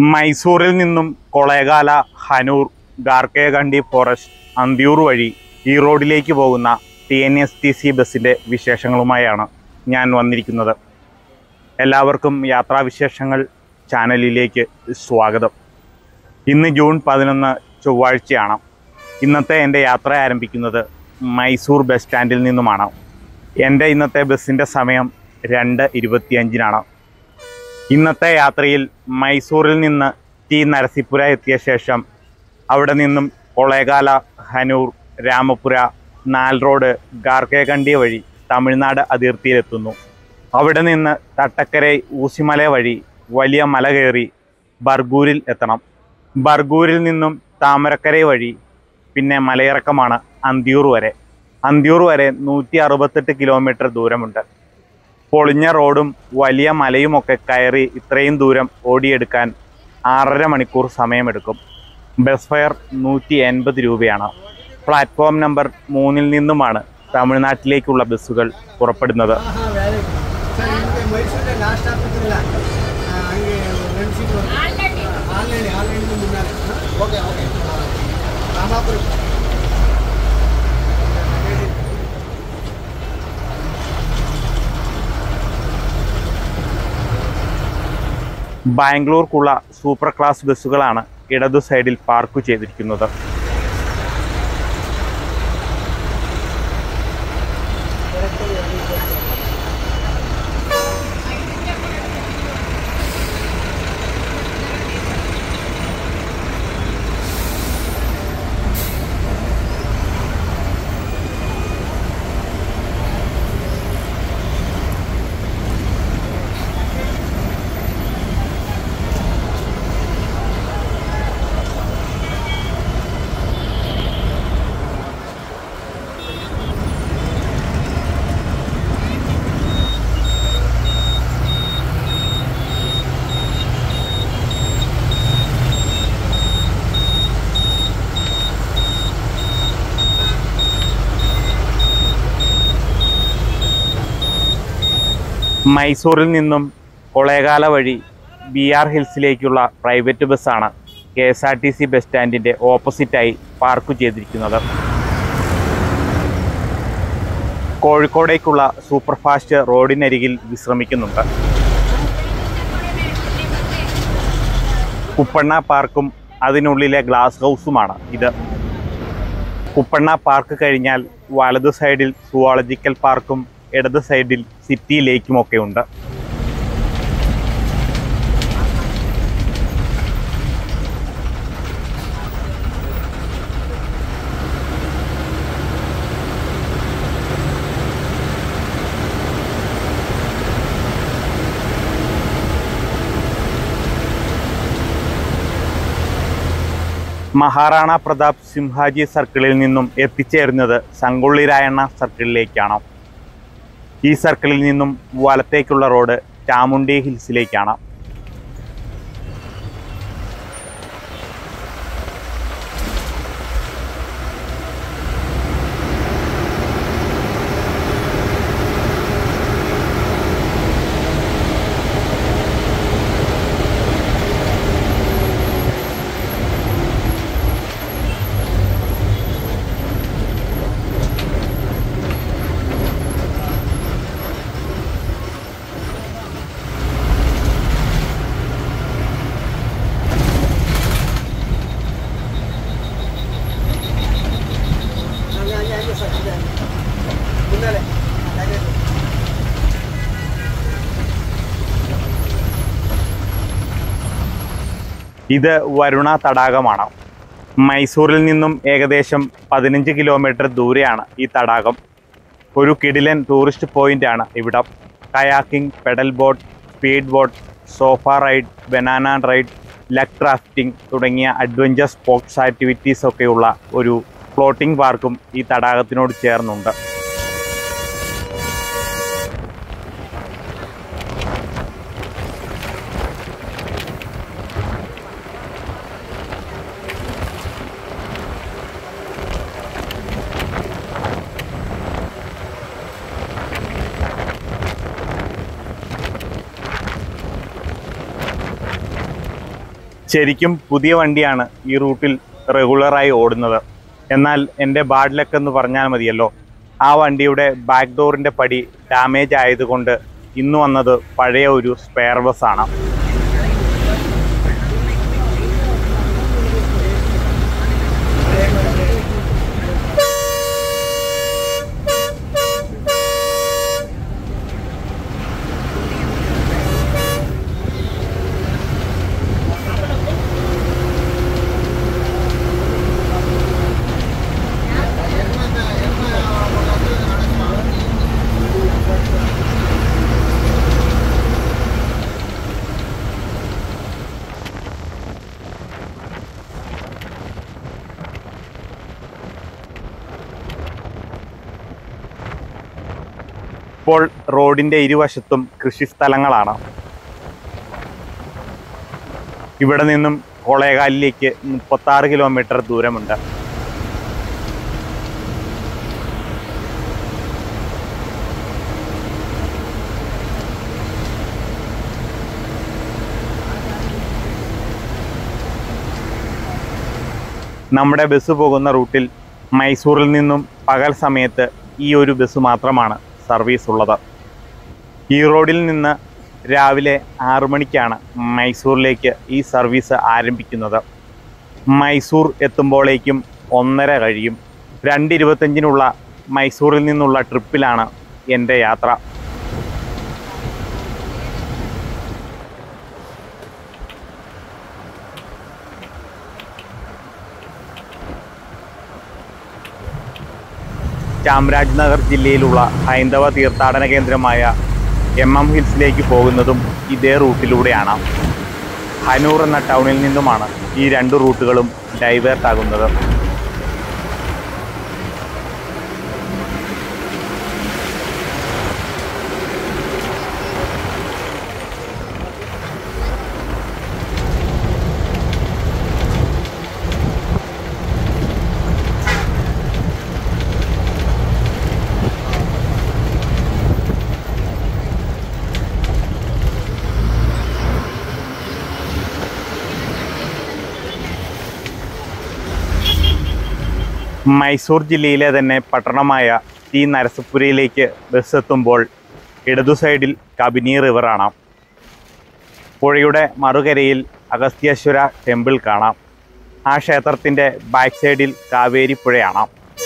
മൈസൂരിൽ നിന്നും കൊളേകാല ഹനൂർ ഗാർക്കേഗണ്ഡി ഫോറസ്റ്റ് അന്തിയൂർ വഴി ഈ റോഡിലേക്ക് പോകുന്ന T N S T C ബസ്സിൻ്റെ വിശേഷങ്ങളുമായാണ് ഞാൻ വന്നിരിക്കുന്നത് എല്ലാവർക്കും യാത്രാവിശേഷങ്ങൾ ചാനലിലേക്ക് സ്വാഗതം ഇന്ന് ജൂൺ പതിനൊന്ന് ചൊവ്വാഴ്ചയാണ് ഇന്നത്തെ എൻ്റെ യാത്ര ആരംഭിക്കുന്നത് മൈസൂർ ബസ് സ്റ്റാൻഡിൽ നിന്നുമാണ് എൻ്റെ ഇന്നത്തെ ബസ്സിൻ്റെ സമയം രണ്ട് ഇരുപത്തിയഞ്ചിനാണ് ഇന്നത്തെ യാത്രയിൽ മൈസൂരിൽ നിന്ന് ടി നരസിപുര എത്തിയ ശേഷം അവിടെ നിന്നും കൊളേകാല ഹനൂർ രാമപുര നാൽ റോഡ് ഗാർക്കേകണ്ടി വഴി തമിഴ്നാട് അതിർത്തിയിലെത്തുന്നു അവിടെ നിന്ന് തട്ടക്കരൈ ഊസിമല വഴി വലിയ മല കയറി ബർഗൂരിൽ എത്തണം ബർഗൂരിൽ നിന്നും താമരക്കരൈ വഴി പിന്നെ മലയിറക്കമാണ് അന്തിയൂർ വരെ അന്തിയൂർ വരെ നൂറ്റി അറുപത്തെട്ട് കിലോമീറ്റർ ദൂരമുണ്ട് പൊളിഞ്ഞ റോഡും വലിയ മലയുമൊക്കെ കയറി ഇത്രയും ദൂരം ഓടിയെടുക്കാൻ ആറര മണിക്കൂർ സമയമെടുക്കും ബസ് ഫെയർ നൂറ്റി എൺപത് രൂപയാണ് പ്ലാറ്റ്ഫോം നമ്പർ മൂന്നിൽ നിന്നുമാണ് തമിഴ്നാട്ടിലേക്കുള്ള ബസ്സുകൾ പുറപ്പെടുന്നത് ஆஹா வேலை சார் இங்கே மைசூரில் லாஸ்ட் ஸ்டாப்பில் அங்கே ரெண்டு சீட் வரும் ஆன்லைன் ஆன்லைனுக்கு முன்னாடி ஓகே ஓகே ராமாபுரம் ബാംഗ്ലൂർക്കുള്ള സൂപ്പർ ക്ലാസ് ബസ്സുകളാണ് ഇടതു സൈഡിൽ പാർക്ക് ചെയ്തിരിക്കുന്നത് മൈസൂരിൽ നിന്നും കൊളേകാല വഴി ബി ആർ ഹിൽസിലേക്കുള്ള പ്രൈവറ്റ് ബസ്സാണ് K S R T C bus സ്റ്റാൻഡിൻ്റെ ഓപ്പോസിറ്റായി പാർക്ക് ചെയ്തിരിക്കുന്നത് കോഴിക്കോടേക്കുള്ള സൂപ്പർഫാസ്റ്റ് റോഡിനരികിൽ വിശ്രമിക്കുന്നുണ്ട് കുപ്പണ്ണ പാർക്കും അതിനുള്ളിലെ ഗ്ലാസ് ഹൗസുമാണ് ഇത് കുപ്പണ്ണ പാർക്ക് കഴിഞ്ഞാൽ വലതു സൈഡിൽ സുവോളജിക്കൽ പാർക്കും ഇടത് സൈഡിൽ സിറ്റി ലേക്കും ഒക്കെ ഉണ്ട് മഹാറാണ പ്രതാപ് സിംഹാജി സർക്കിളിൽ നിന്നും എത്തിച്ചേരുന്നത് സംഗുള്ളി രായണ്ണ സർക്കിളിലേക്കാണ് ഈ സർക്കിളിൽ നിന്നും വലത്തേക്കുള്ള റോഡ് ചാമുണ്ടി ഹിൽസിലേക്കാണ് அங்கே அங்கே அங்கே சார் அங்கே முன்னாலே அங்கே ഇത് വരുണ തടാകമാണ് മൈസൂരിൽ നിന്നും ഏകദേശം പതിനഞ്ച് കിലോമീറ്റർ ദൂരെയാണ് ഈ തടാകം ഒരു കിടിലൻ ടൂറിസ്റ്റ് പോയിന്റാണ് ഇവിടം kayaking pedal boat speed boat sofa ride banana ride luck crafting തുടങ്ങിയ അഡ്വഞ്ചർ സ്പോർട്സ് ആക്ടിവിറ്റീസ് ഒക്കെയുള്ള ഒരു ഫ്ലോട്ടിംഗ് പാർക്കും ഈ തടാകത്തിനോട് ചേർന്നുണ്ട് ശരിക്കും പുതിയ വണ്ടിയാണ് ഈ റൂട്ടിൽ റെഗുലറായി ഓടുന്നത് എന്നാൽ എൻ്റെ ബാഡ് ലക്ക് എന്ന് പറഞ്ഞാൽ മതിയല്ലോ ആ വണ്ടിയുടെ ബാക്ക് ഡോറിൻ്റെ പടി ഡാമേജ് ആയതുകൊണ്ട് ഇന്ന് വന്നത് പഴയ ഒരു സ്പെയർ ബസ്സാണ് ഇപ്പോൾ റോഡിൻ്റെ ഇരുവശത്തും കൃഷിസ്ഥലങ്ങളാണ് ഇവിടെ നിന്നും കൊളേകാലിലേക്ക് മുപ്പത്താറ് കിലോമീറ്റർ ദൂരമുണ്ട് നമ്മുടെ ബസ് പോകുന്ന റൂട്ടിൽ മൈസൂരിൽ നിന്നും പകൽ സമയത്ത് ഈ ഒരു ബസ് മാത്രമാണ് സർവീസ് ഉള്ളത് ഈ റോഡിൽ നിന്ന് രാവിലെ ആറു മണിക്കാണ് മൈസൂരിലേക്ക് ഈ സർവീസ് ആരംഭിക്കുന്നത് മൈസൂർ എത്തുമ്പോഴേക്കും ഒന്നര കഴിയും രണ്ട് ഇരുപത്തഞ്ചിനുള്ള മൈസൂരിൽ നിന്നുള്ള ട്രിപ്പിലാണ് എൻ്റെ യാത്ര ചാമരാജ്നഗർ ജില്ലയിലുള്ള ഹൈന്ദവ തീർത്ഥാടന കേന്ദ്രമായ എം എം ഹിൽസിലേക്ക് പോകുന്നതും ഇതേ റൂട്ടിലൂടെയാണ് ഹനൂർ എന്ന ടൗണിൽ നിന്നുമാണ് ഈ രണ്ട് റൂട്ടുകളും ഡൈവേർട്ട് ആകുന്നത് മൈസൂർ ജില്ലയിലെ തന്നെ പട്ടണമായ ടി നരസപുരയിലേക്ക് ബസ് എത്തുമ്പോൾ ഇടതു സൈഡിൽ കബിനി റിവറാണ് പുഴയുടെ മറുകരയിൽ അഗസ്ത്യേശ്വര ടെമ്പിൾ കാണാം ആ ക്ഷേത്രത്തിൻ്റെ ബാക്ക് സൈഡിൽ കാവേരി പുഴയാണ്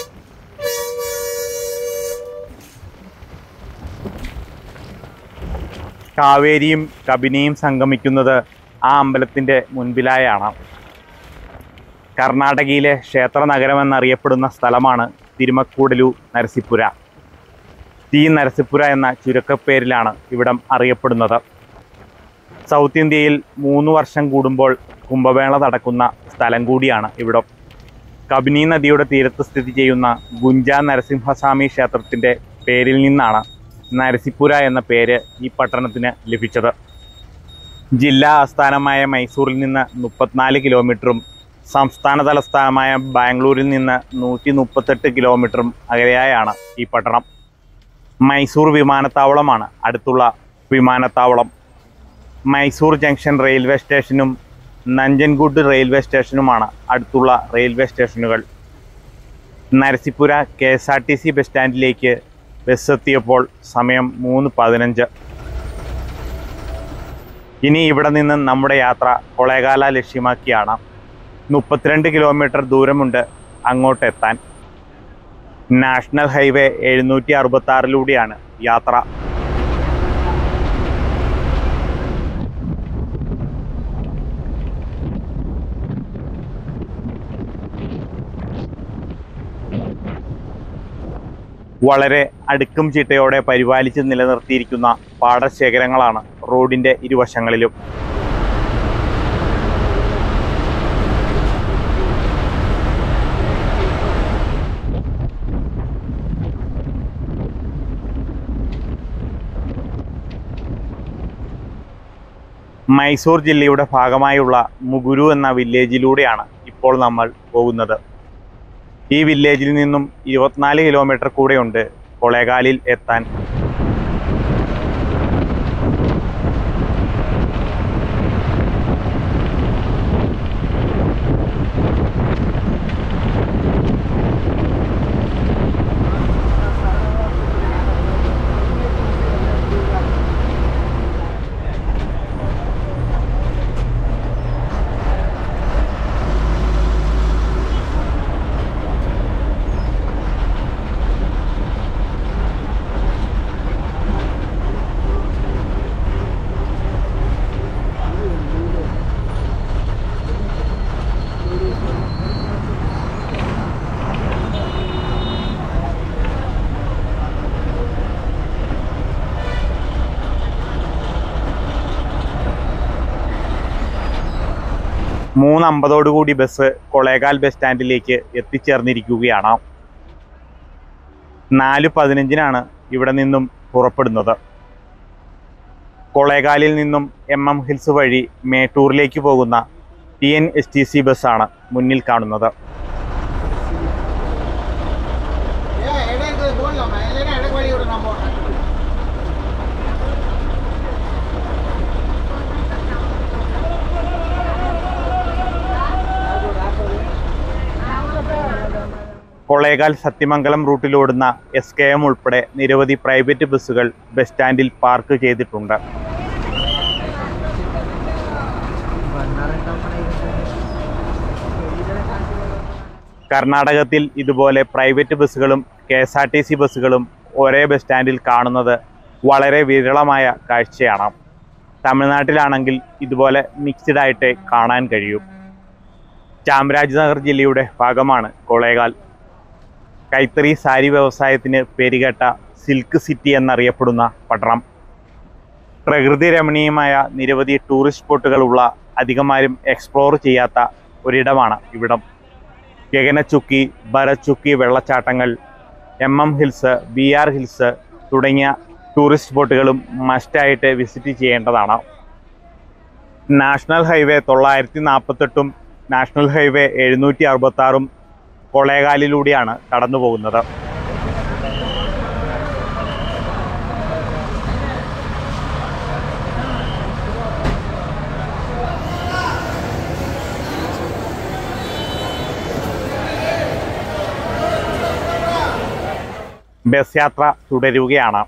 കാവേരിയും കബിനിയും സംഗമിക്കുന്നത് ആ അമ്പലത്തിൻ്റെ മുൻപിലായാണ് കർണാടകയിലെ ക്ഷേത്ര നഗരമെന്നറിയപ്പെടുന്ന സ്ഥലമാണ് തിരുമക്കൂടലു നരസിപ്പുര ടി നരസിപ്പുര എന്ന ചുരുക്കപ്പേരിലാണ് ഇവിടം അറിയപ്പെടുന്നത് സൗത്ത് ഇന്ത്യയിൽ മൂന്ന് വർഷം കൂടുമ്പോൾ കുംഭമേള നടക്കുന്ന സ്ഥലം കൂടിയാണ് ഇവിടം കബിനി നദിയുടെ തീരത്ത് സ്ഥിതി ചെയ്യുന്ന ഗുഞ്ച നരസിംഹസ്വാമി ക്ഷേത്രത്തിൻ്റെ പേരിൽ നിന്നാണ് നരസിപ്പുര എന്ന പേര് ഈ പട്ടണത്തിന് ലഭിച്ചത് ജില്ലാ ആസ്ഥാനമായ മൈസൂരിൽ നിന്ന് മുപ്പത്തിനാല് കിലോമീറ്ററും സംസ്ഥാന തലസ്ഥാനമായ ബാംഗ്ലൂരിൽ നിന്ന് നൂറ്റി മുപ്പത്തെട്ട് കിലോമീറ്ററും അകലെയായാണ് ഈ പട്ടണം മൈസൂർ വിമാനത്താവളമാണ് അടുത്തുള്ള വിമാനത്താവളം മൈസൂർ ജംഗ്ഷൻ റെയിൽവേ സ്റ്റേഷനും നഞ്ചൻഗുഡ് റെയിൽവേ സ്റ്റേഷനുമാണ് അടുത്തുള്ള റെയിൽവേ സ്റ്റേഷനുകൾ Narasipura K S R T C bus സ്റ്റാൻഡിലേക്ക് ബസ് എത്തിയപ്പോൾ സമയം മൂന്ന് പതിനഞ്ച് ഇനി ഇവിടെ നിന്ന് നമ്മുടെ യാത്ര കൊളേകാല ലക്ഷ്യമാക്കിയാണ് മുപ്പത്തിരണ്ട് കിലോമീറ്റർ ദൂരമുണ്ട് അങ്ങോട്ട് എത്താൻ നാഷണൽ ഹൈവേ എഴുന്നൂറ്റി അറുപത്തി ആറിലൂടെയാണ് യാത്ര വളരെ അടുക്കും ചിട്ടയോടെ പരിപാലിച്ച് നിലനിർത്തിയിരിക്കുന്ന പാടശേഖരങ്ങളാണ് റോഡിൻ്റെ ഇരുവശങ്ങളിലും മൈസൂർ ജില്ലയുടെ ഭാഗമായുള്ള മുഗുരു എന്ന വില്ലേജിലൂടെയാണ് ഇപ്പോൾ നമ്മൾ പോകുന്നത് ഈ വില്ലേജിൽ നിന്നും ഇരുപത്തിനാല് കിലോമീറ്റർ കൂടെയുണ്ട് കൊളേകാലിൽ എത്താൻ മൂന്ന് അമ്പതോടുകൂടി ബസ് കൊളേകാൽ ബസ് സ്റ്റാൻഡിലേക്ക് എത്തിച്ചേർന്നിരിക്കുകയാണ് നാല് പതിനഞ്ചിനാണ് ഇവിടെ നിന്നും പുറപ്പെടുന്നത് കൊളേകാലിൽ നിന്നും എം എം ഹിൽസ് വഴി മേട്ടൂരിലേക്ക് പോകുന്ന T N S T C ബസ്സാണ് മുന്നിൽ കാണുന്നത് ஏன் இடைக்கு போடலாமா இல்லைன்னா இடைக்கு வழி விட நான் போடுறேன் കൊളേകാൽ സത്യമംഗലം റൂട്ടിലോടുന്ന എസ് കെ എം ഉൾപ്പെടെ നിരവധി പ്രൈവറ്റ് ബസ്സുകൾ ബസ് സ്റ്റാൻഡിൽ പാർക്ക് ചെയ്തിട്ടുണ്ട് കർണാടകത്തിൽ ഇതുപോലെ പ്രൈവറ്റ് ബസ്സുകളും K S R T C ബസ്സുകളും ഒരേ ബസ് സ്റ്റാൻഡിൽ കാണുന്നത് വളരെ വിരളമായ കാഴ്ചയാണ് തമിഴ്നാട്ടിലാണെങ്കിൽ ഇതുപോലെ മിക്സ്ഡ് ആയിട്ട് കാണാൻ കഴിയും ചാമരാജനഗർ ജില്ലയുടെ ഭാഗമാണ് കൊളേകാൽ കൈത്തറി സാരി വ്യവസായത്തിന് പേരുകേട്ട സിൽക്ക് സിറ്റി എന്നറിയപ്പെടുന്ന പട്ടണം പ്രകൃതി രമണീയമായ നിരവധി ടൂറിസ്റ്റ് സ്പോട്ടുകളുള്ള അധികമാരും എക്സ്പ്ലോർ ചെയ്യാത്ത ഒരിടമാണ് ഇവിടം ഗഗനച്ചുക്കി ഭരച്ചുക്കി വെള്ളച്ചാട്ടങ്ങൾ M M hills B R hills തുടങ്ങിയ ടൂറിസ്റ്റ് സ്പോട്ടുകളും മസ്റ്റായിട്ട് വിസിറ്റ് ചെയ്യേണ്ടതാണ് നാഷണൽ ഹൈവേ തൊള്ളായിരത്തി നാൽപ്പത്തെട്ടും നാഷണൽ ഹൈവേ എഴുന്നൂറ്റി അറുപത്തി ആറും കൊളേകാലിലൂടെയാണ് കടന്നു പോകുന്നത് ബസ് യാത്ര തുടരുകയാണ്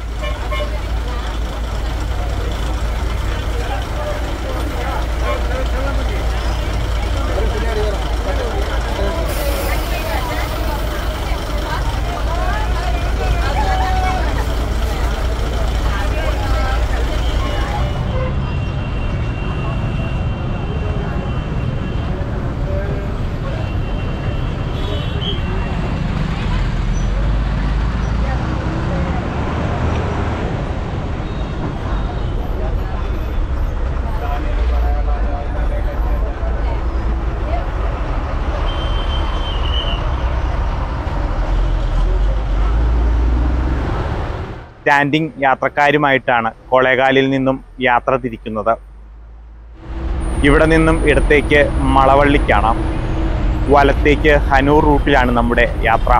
സ്റ്റാൻഡിംഗ് യാത്രക്കാരുമായിട്ടാണ് കൊളേകാലിൽ നിന്നും യാത്ര തിരിക്കുന്നത് ഇവിടെ നിന്നും ഇടത്തേക്ക് മളവള്ളിക്കാണ് വലത്തേക്ക് ഹനൂർ റൂട്ടിലാണ് നമ്മുടെ യാത്ര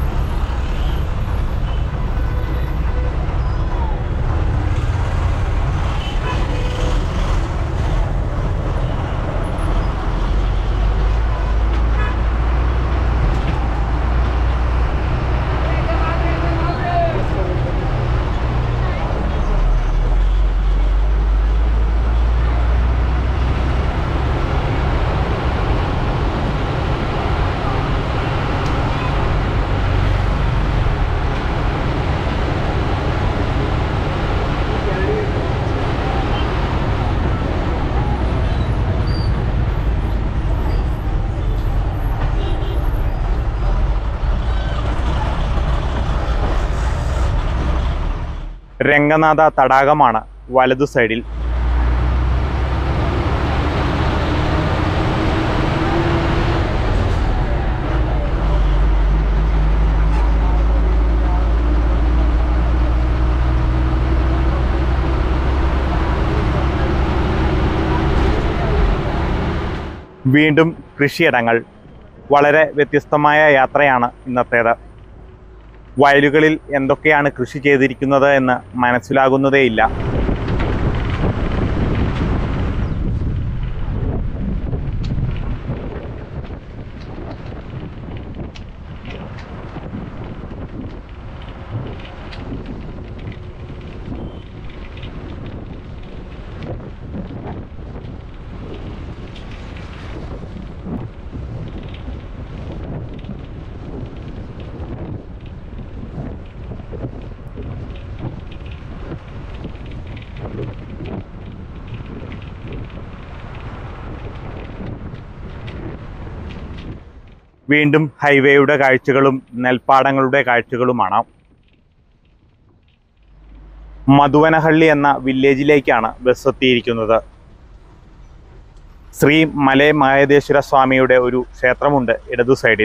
രംഗനാഥ തടാകമാണ് വലതു സൈഡിൽ വീണ്ടും കൃഷിയിടങ്ങൾ വളരെ വ്യത്യസ്തമായ യാത്രയാണ് ഇന്നത്തേത് വയലുകളിൽ എന്തൊക്കെയാണ് കൃഷി ചെയ്തിരിക്കുന്നത് എന്ന് മനസ്സിലാകുന്നതേയില്ല വീണ്ടും ഹൈവേയുടെ കാഴ്ചകളും നെൽപ്പാടങ്ങളുടെ കാഴ്ചകളുമാണ് മധുവനഹള്ളി എന്ന വില്ലേജിലേക്കാണ് ബസ് എത്തിയിരിക്കുന്നത് ശ്രീ മലേ മഹേദേശ്വര സ്വാമിയുടെ ഒരു ക്ഷേത്രമുണ്ട് ഇടതു സൈഡിൽ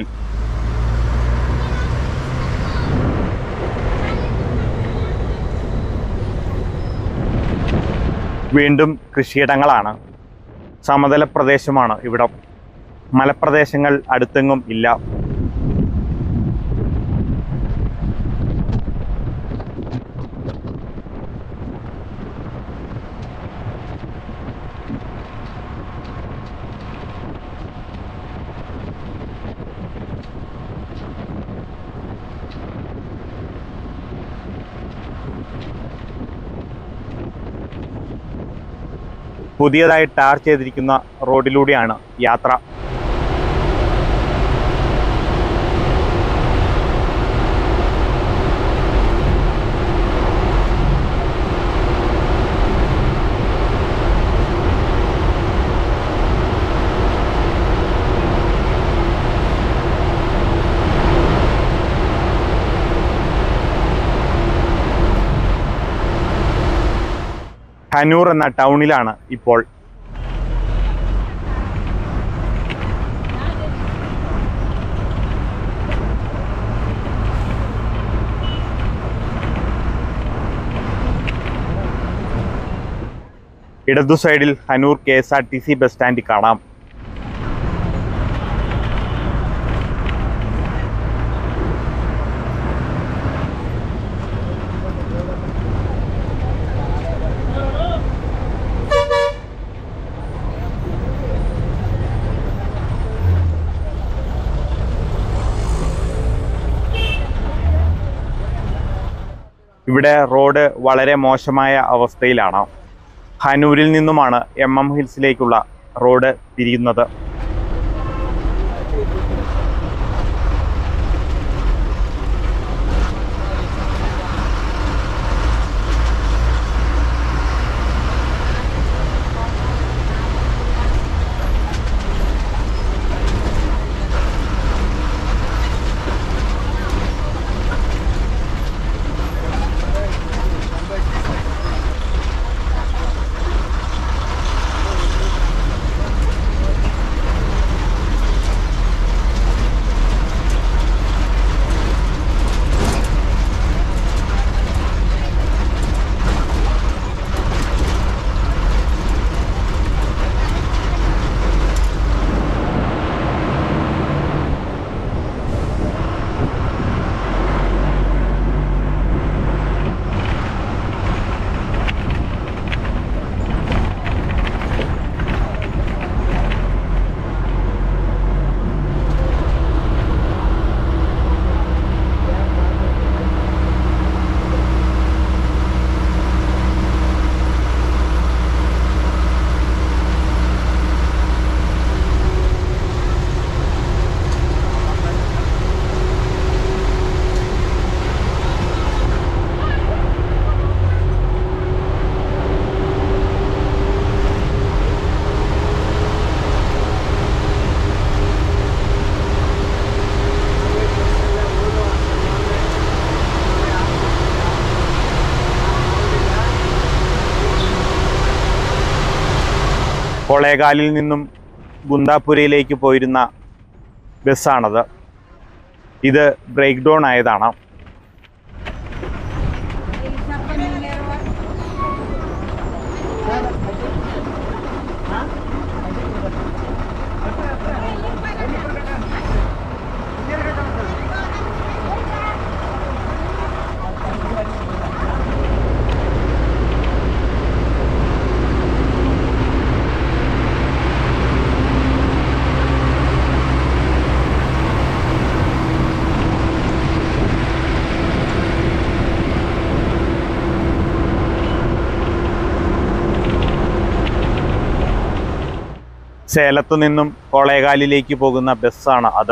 വീണ്ടും കൃഷിയിടങ്ങളാണ് സമതല പ്രദേശമാണ് ഇവിടം മലപ്രദേശങ്ങൾ അടുത്തെങ്ങും ഇല്ല പുതിയതായി ടാർ ചെയ്തിരിക്കുന്ന റോഡിലൂടെയാണ് യാത്ര ഹനൂർ എന്ന ടൗണിലാണ് ഇപ്പോൾ ഇടതു സൈഡിൽ Hanur K S R T C bus stand കാണാം ഇവിടെ റോഡ് വളരെ മോശമായ അവസ്ഥയിലാണ് ഹനൂരിൽ നിന്നുമാണ് എം എം ഹിൽസിലേക്കുള്ള റോഡ് തിരിയുന്നത് കൊളേകാലിൽ നിന്നും ഗുന്താപുരയിലേക്ക് പോയിരുന്ന ബസ്സാണത് ഇത് ബ്രേക്ക് ഡൗൺ ആയതാണ് സേലത്തു നിന്നും കൊളേകാലിലേക്ക് പോകുന്ന ബസ്സാണ് അത്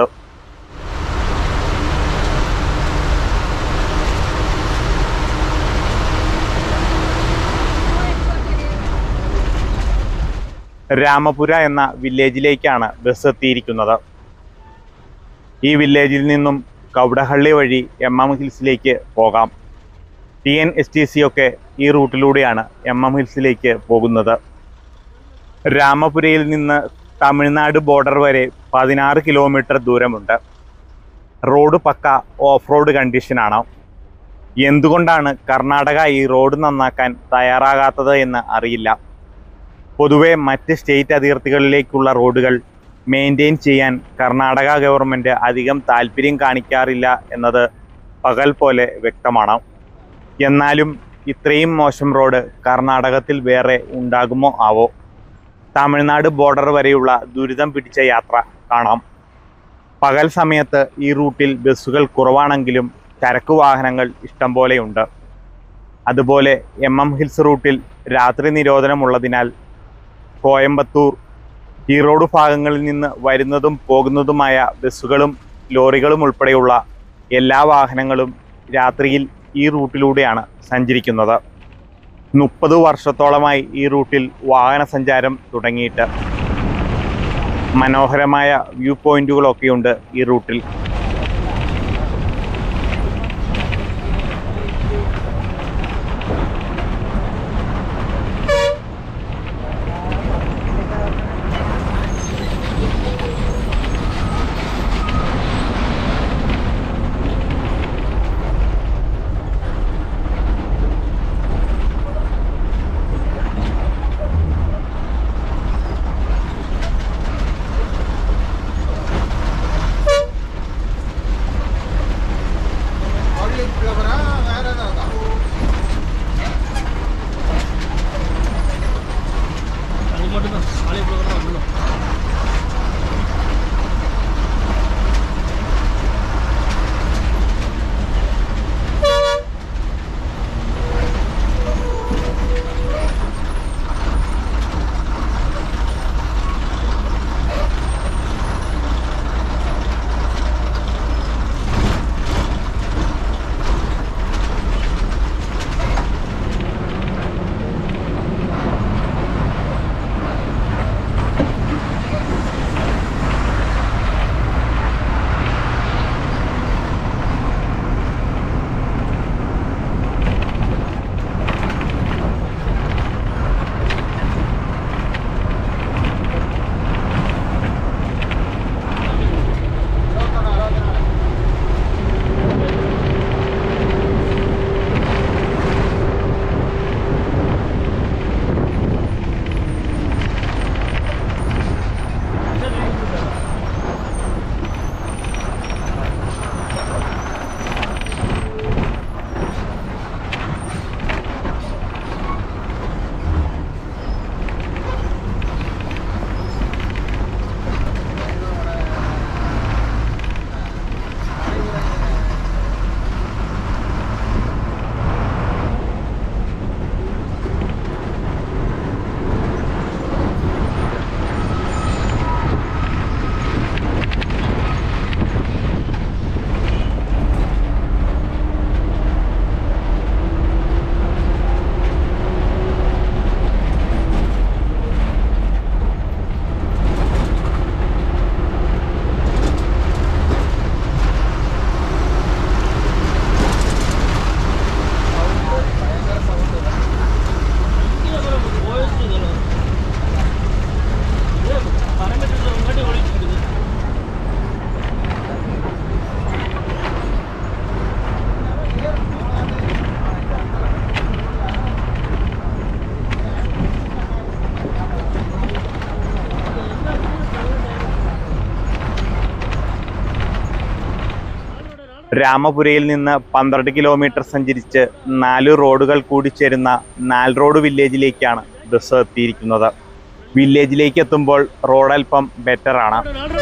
രാമപുര എന്ന വില്ലേജിലേക്കാണ് ബസ് എത്തിയിരിക്കുന്നത് ഈ വില്ലേജിൽ നിന്നും കൗടഹള്ളി വഴി എം എം ഹിൽസിലേക്ക് പോകാം T N S T C ഒക്കെ ഈ റൂട്ടിലൂടെയാണ് എം എം ഹിൽസിലേക്ക് പോകുന്നത് രാമപുരയിൽ നിന്ന് തമിഴ്നാട് ബോർഡർ വരെ പതിനാറ് കിലോമീറ്റർ ദൂരമുണ്ട് റോഡ് പക്ക ഓഫ് റോഡ് കണ്ടീഷനാണ് എന്തുകൊണ്ടാണ് കർണാടക ഈ റോഡ് നന്നാക്കാൻ തയ്യാറാകാത്തത് എന്ന് അറിയില്ല പൊതുവെ മറ്റ് സ്റ്റേറ്റ് അതിർത്തികളിലേക്കുള്ള റോഡുകൾ മെയിൻറ്റെയിൻ ചെയ്യാൻ കർണാടക ഗവൺമെൻറ് അധികം താല്പര്യം കാണിക്കാറില്ല എന്നത് പകൽ പോലെ വ്യക്തമാണ് എന്നാലും ഇത്രയും മോശം റോഡ് കർണാടകത്തിൽ വേറെ ഉണ്ടാകുമോ ആവോ തമിഴ്നാട് ബോർഡർ വരെയുള്ള ദുരിതം പിടിച്ച യാത്ര കാണാം പകൽ സമയത്ത് ഈ റൂട്ടിൽ ബസ്സുകൾ കുറവാണെങ്കിലും ചരക്ക് വാഹനങ്ങൾ ഇഷ്ടം പോലെയുണ്ട് അതുപോലെ എം എം ഹിൽസ് റൂട്ടിൽ രാത്രി നിരോധനമുള്ളതിനാൽ കോയമ്പത്തൂർ ഈറോഡ് ഭാഗങ്ങളിൽ നിന്ന് വരുന്നതും പോകുന്നതുമായ ബസ്സുകളും ലോറികളും ഉൾപ്പെടെയുള്ള എല്ലാ വാഹനങ്ങളും രാത്രിയിൽ ഈ റൂട്ടിലൂടെയാണ് സഞ്ചരിക്കുന്നത് മുപ്പത് വർഷത്തോളമായി ഈ റൂട്ടിൽ വാഹന സഞ്ചാരം തുടങ്ങിയിട്ട് മനോഹരമായ വ്യൂ പോയിന്റുകളൊക്കെയുണ്ട് ഈ റൂട്ടിൽ ഫ്ലവറാ വേറെ ഏതാ அது மட்டும்தான் ஆலிஃப்ளவர் தான் உள்ளும் രാമപുരയിൽ നിന്ന് പന്ത്രണ്ട് കിലോമീറ്റർ സഞ്ചരിച്ച് നാല് റോഡുകൾ കൂടിച്ചേരുന്ന നാൽറോഡ് വില്ലേജിലേക്കാണ് ബസ് എത്തിയിരിക്കുന്നത് വില്ലേജിലേക്ക് എത്തുമ്പോൾ റോഡ് അല്പം ബെറ്റർ ആണ്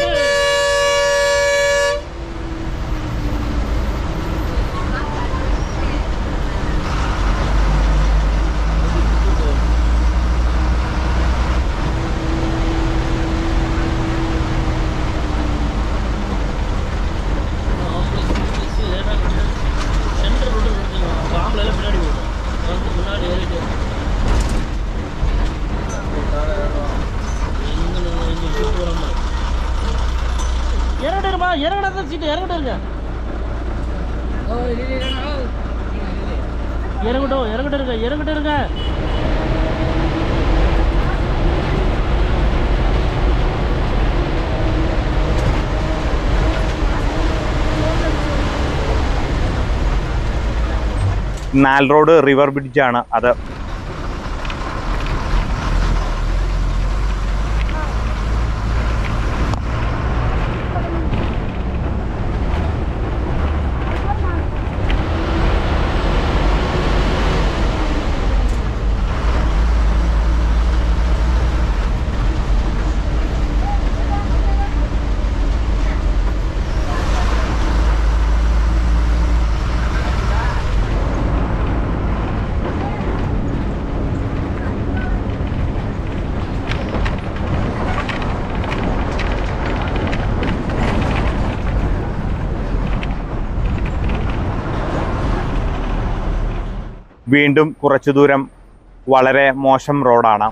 சென்டர் ரோடு ஆம்பளை எல்லாம் பின்னாடி போகும் வந்து முன்னாடி ஏறிட்டு எங்க இங்க சீட்டு வராம இறங்கிட்டுருமா இறங்கினா சீட்டு இறங்கிட்டு இறங்கட்டும் இறங்கிட்டு இருங்க இறங்கிட்டு இருங்க നാൽ റോഡ് റിവർ ബ്രിഡ്ജാണ് അത് വീണ്ടും കുറച്ചു ദൂരം വളരെ മോശം റോഡാണ്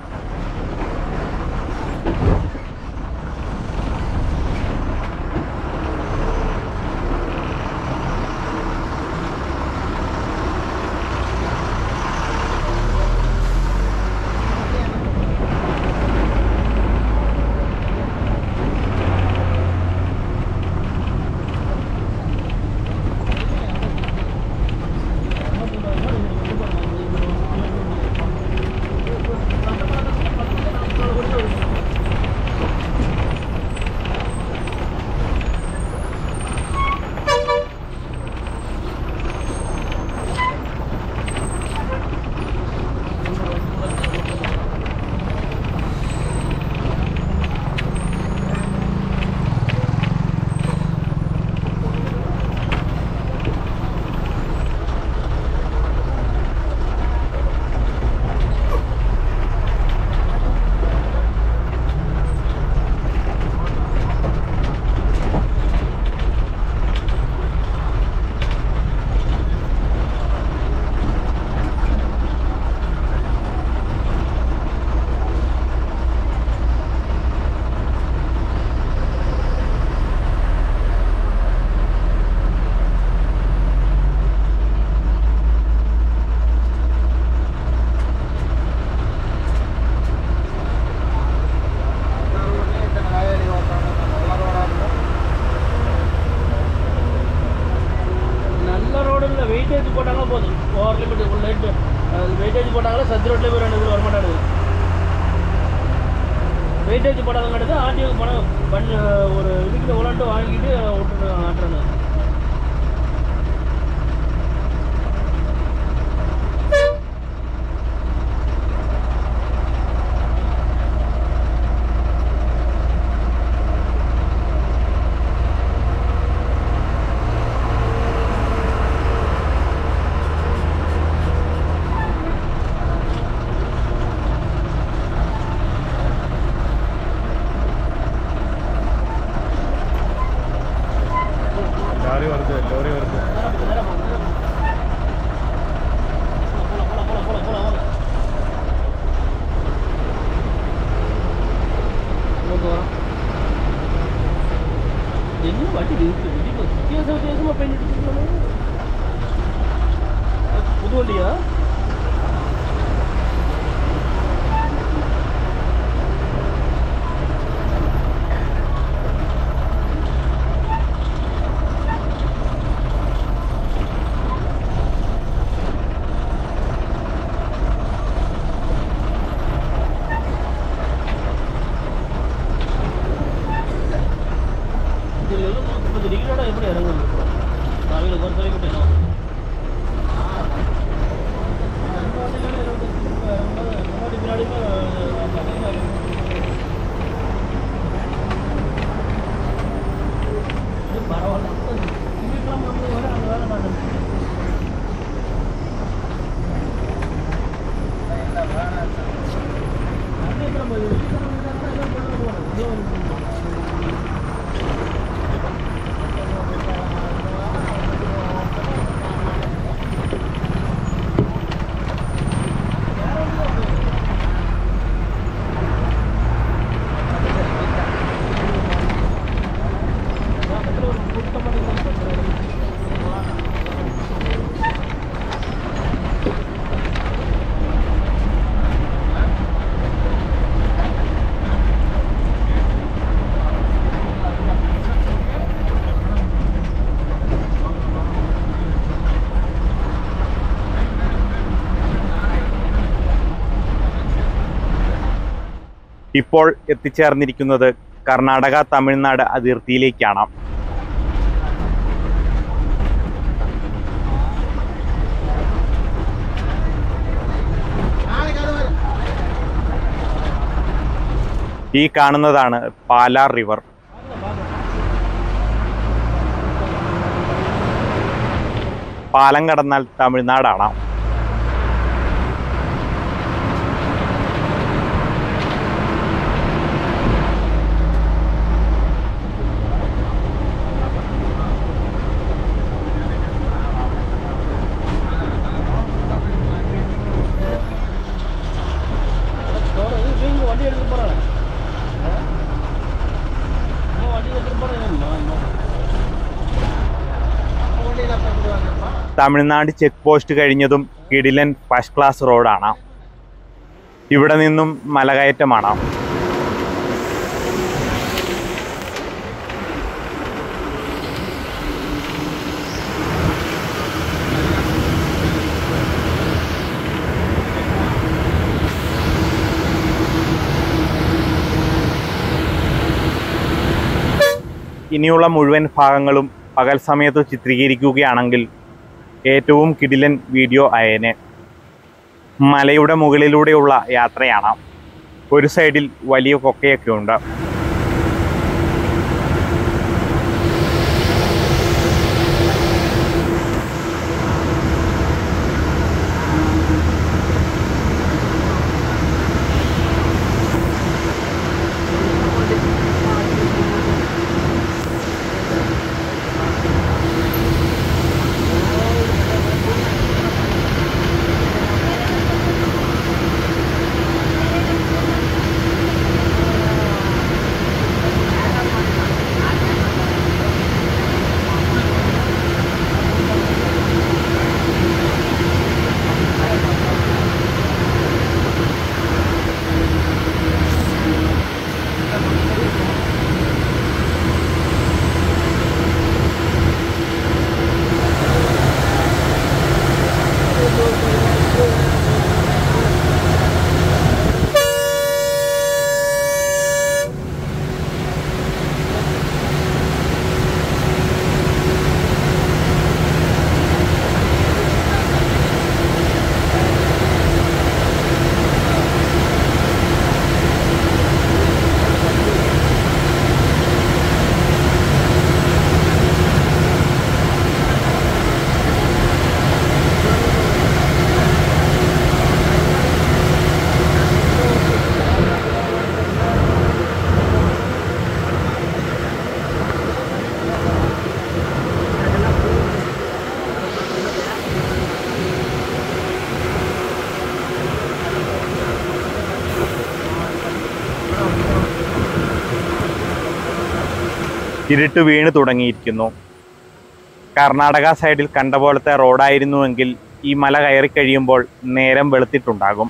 நல்ல ரோடு இல்லை வெயிட்டேஜ் போட்டாங்கன்னா போதும் ஓவர் லிமிட் உள்ள லைட் வெயிட்டேஜ் போட்டாங்களா சத்தி ரோட்லேயே போய் ரெண்டு இதில் வரமாட்டானுது வெயிட்டேஜ் போடாதங்காட்டி ஆர்டிஓ பணம் பண்ண ஒரு இதுக்கிட்ட உலாண்டு வாங்கிட்டு விட்டுட்டு ஆட்டுறாங்க ലോറി വരുത് ലോറി വരുത് போலாம் போலாம் போலாம் போலாம் போலாம் வாங்க இங்க வரோம் என்ன வண்டி இருக்கு இப்போ வித்தியாச வித்தியாசமாக பெயிண்ட் அடிச்சிருக்காங்க புது வண்டியா இது எவ்வளோ முப்பது டிகிரியோட எப்படி இறங்குது அவங்க பொறுத்த வரைக்கும் என்ன முன்னாடி பின்னாடியுமே இது பரவாயில்ல இதுக்கெல்லாம் வந்து வர அங்கே வேலை நடந்துச்சு அப்படியே நம்ம இது ഇപ്പോൾ എത്തിച്ചേർന്നിരിക്കുന്നത് കർണാടക തമിഴ്നാട് അതിർത്തിയിലേക്കാണ് ഈ കാണുന്നതാണ് പാലാർ റിവർ പാലം കടന്നാൽ തമിഴ്നാടാണ് இவங்க வண்டி எடுத்து போறாங்க வண்டி எடுத்து போறாங்க തമിഴ്നാട് ചെക്ക് പോസ്റ്റ് കഴിഞ്ഞതും കിടിലൻ ഫസ്റ്റ് ക്ലാസ് റോഡാണ് ഇവിടെ നിന്നും മലകയറ്റമാണ് ഇനിയുള്ള മുഴുവൻ ഭാഗങ്ങളും പകൽ സമയത്ത് ചിത്രീകരിക്കുകയാണെങ്കിൽ ഏറ്റവും കിടിലൻ വീഡിയോ അയനെ മലയുടെ മുകളിലൂടെയുള്ള യാത്രയാണ് ഒരു സൈഡിൽ വലിയ കൊക്കയൊക്കെ ഉണ്ട് ഇരുട്ട് വീണ് തുടങ്ങിയിരിക്കുന്നു കർണാടക സൈഡിൽ കണ്ട പോലത്തെ റോഡായിരുന്നുവെങ്കിൽ ഈ മല കയറി കഴിയുമ്പോൾ നേരം വെളുത്തിട്ടുണ്ടാകും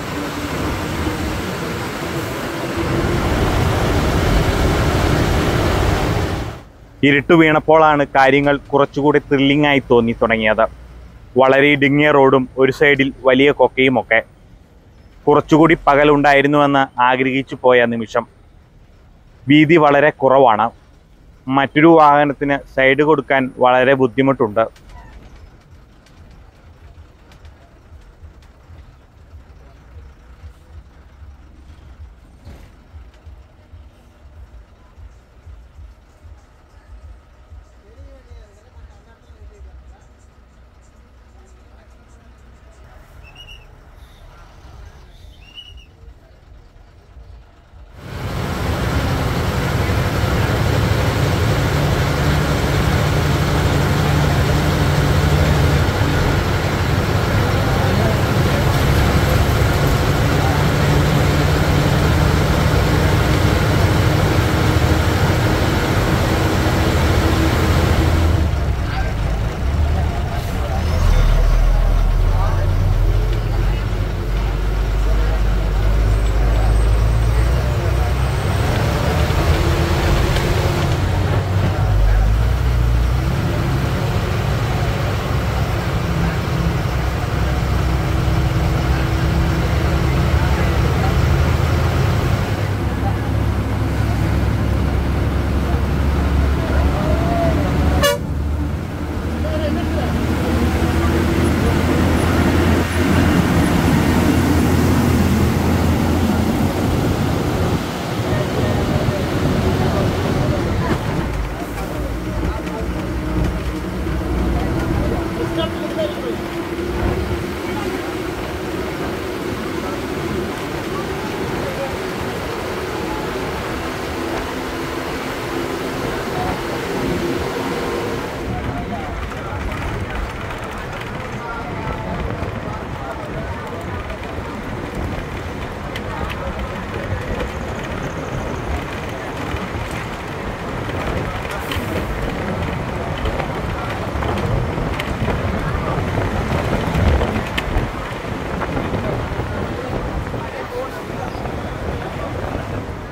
ഇരുട്ട് വീണപ്പോഴാണ് കാര്യങ്ങൾ കുറച്ചുകൂടി ത്രില്ലിംഗ് ആയി തോന്നി തുടങ്ങിയത് വളരെ ഇടുങ്ങിയ റോഡും ഒരു സൈഡിൽ വലിയ കൊക്കയുമൊക്കെ കുറച്ചുകൂടി പകലുണ്ടായിരുന്നുവെന്ന് ആഗ്രഹിച്ചു പോയ നിമിഷം വീതി വളരെ കുറവാണ് മറ്റൊരു വാഹനത്തിന് സൈഡ് കൊടുക്കാൻ വളരെ ബുദ്ധിമുട്ടുണ്ട്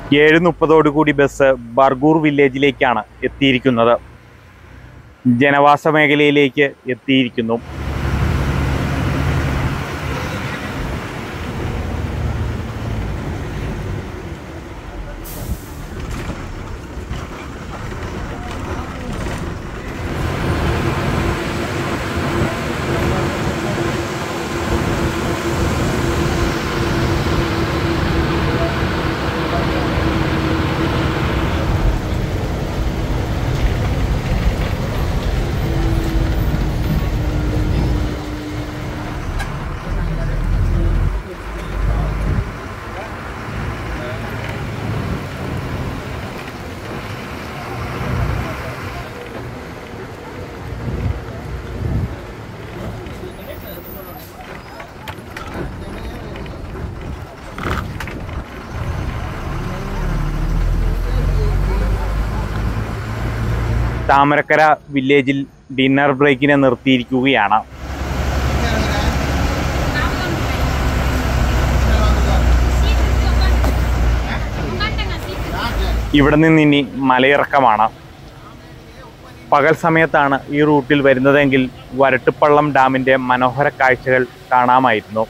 ഏഴ് മുപ്പതോടുകൂടി ബസ് ബർഗൂർ വില്ലേജിലേക്കാണ് എത്തിയിരിക്കുന്നത് ജനവാസ മേഖലയിലേക്ക് എത്തിയിരിക്കുന്നു താമരക്കര വില്ലേജിൽ ഡിന്നർ ബ്രേക്കിനെ നിർത്തിയിരിക്കുകയാണ് ഇവിടെ നിന്ന് ഇനി മലയിറക്കമാണ് പകൽ സമയത്താണ് ഈ റൂട്ടിൽ വരുന്നതെങ്കിൽ വരട്ടുപള്ളം ഡാമിൻ്റെ മനോഹര കാഴ്ചകൾ കാണാമായിരുന്നു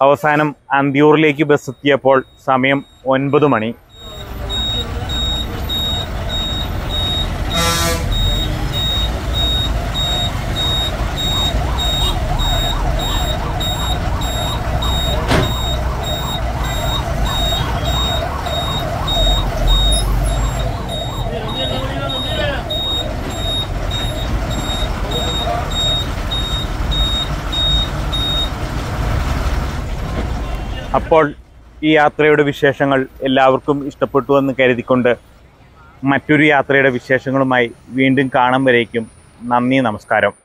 അവസാനം അന്തിയൂറിലേക്ക് ബസ് എത്തിയപ്പോൾ സമയം ഒൻപത് മണി അപ്പോൾ ഈ യാത്രയുടെ വിശേഷങ്ങൾ എല്ലാവർക്കും ഇഷ്ടപ്പെട്ടു എന്ന് കരുതിക്കൊണ്ട് മറ്റൊരു യാത്രയുടെ വിശേഷങ്ങളുമായി വീണ്ടും കാണും വരേക്കും നന്ദി നമസ്കാരം